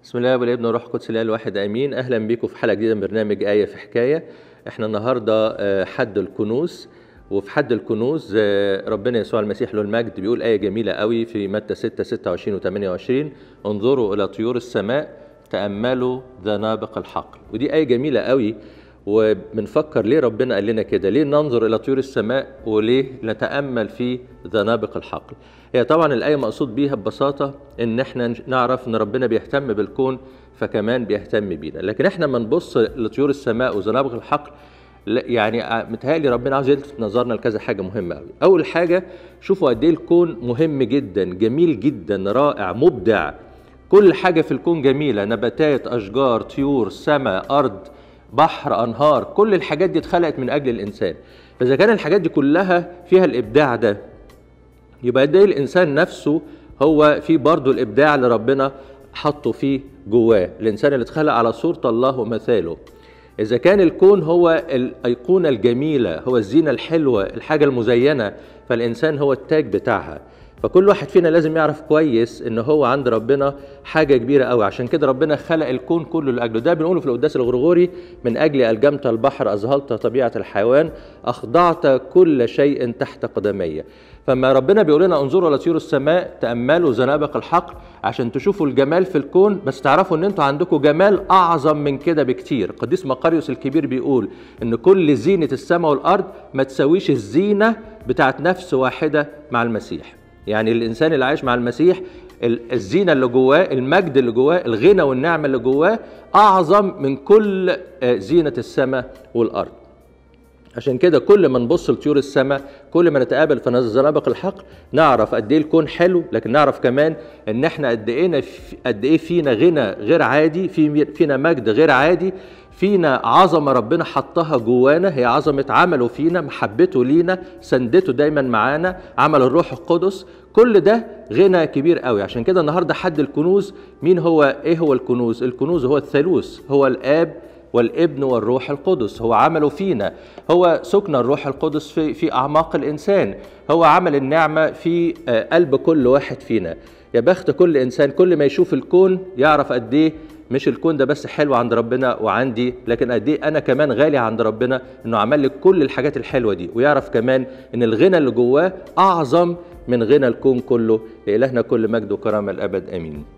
بسم الله والابن والروح القدس الاله الواحد امين اهلا بيكم في حلقه جديده من برنامج ايه في حكايه احنا النهارده آه، حد الكنوز وفي حد الكنوز آه، ربنا يسوع المسيح له المجد بيقول ايه جميله قوي في متى 6 26 و 28 انظروا الى طيور السماء تاملوا ذنابق الحقل ودي ايه جميله قوي وبنفكر ليه ربنا قال لنا كده ليه ننظر الى طيور السماء وليه نتامل في ذنابق الحقل هي طبعا الايه مقصود بيها ببساطه ان احنا نعرف ان ربنا بيهتم بالكون فكمان بيهتم بينا لكن احنا لما نبص لطيور السماء وذنابق الحقل لا يعني ع- متهيألي ربنا عاوز يلفت نظرنا لكذا حاجة مهمة أوي. أول حاجة شوفوا قد إيه الكون مهم جدا، جميل جدا، رائع، مبدع. كل حاجة في الكون جميلة، نباتات، أشجار، طيور، سماء، أرض، بحر، أنهار، كل الحاجات دي اتخلقت من أجل الإنسان. فإذا كان الحاجات دي كلها فيها الإبداع ده، يبقى قد ايه الانسان نفسه هو في برضه الابداع اللي ربنا حطه فيه جواه الانسان اللي اتخلق على صوره الله ومثاله اذا كان الكون هو الايقونه الجميله هو الزينه الحلوه الحاجه المزينه فالانسان هو التاج بتاعها فكل واحد فينا لازم يعرف كويس ان هو عند ربنا حاجه كبيره قوي عشان كده ربنا خلق الكون كله لاجله ده بنقوله في القداس الغرغوري من اجل الجمت البحر اذهلت طبيعه الحيوان اخضعت كل شيء تحت قدمي فما ربنا بيقول لنا انظروا الى طيور السماء تاملوا زنابق الحقل عشان تشوفوا الجمال في الكون بس تعرفوا ان انتوا عندكم جمال اعظم من كده بكتير قديس مقاريوس الكبير بيقول ان كل زينه السماء والارض ما تساويش الزينه بتاعت نفس واحده مع المسيح يعني الانسان اللي عايش مع المسيح ال- الزينه اللي جواه المجد اللي جواه الغنى والنعمه اللي جواه اعظم من كل آه، زينه السماء والارض عشان كده كل ما نبص لطيور السماء كل ما نتقابل في زنابق الحقل نعرف قد ايه الكون حلو لكن نعرف كمان ان احنا قد ايه قد ايه فينا غنى غير عادي في فينا مجد غير عادي فينا عظمه ربنا حطها جوانا هي عظمه عمله فينا محبته لينا سندته دايما معانا عمل الروح القدس كل ده غنى كبير قوي عشان كده النهارده حد الكنوز مين هو ايه هو الكنوز الكنوز هو الثالوث هو الاب والابن والروح القدس هو عمله فينا هو سكن الروح القدس في في اعماق الانسان هو عمل النعمه في آه، قلب كل واحد فينا يا بخت كل انسان كل ما يشوف الكون يعرف قد ايه مش الكون ده بس حلو عند ربنا وعندي لكن قد ايه انا كمان غالي عند ربنا انه عمل لي كل الحاجات الحلوه دي ويعرف كمان ان الغنى اللي جواه اعظم من غنى الكون كله لالهنا كل مجد وكرامه الابد امين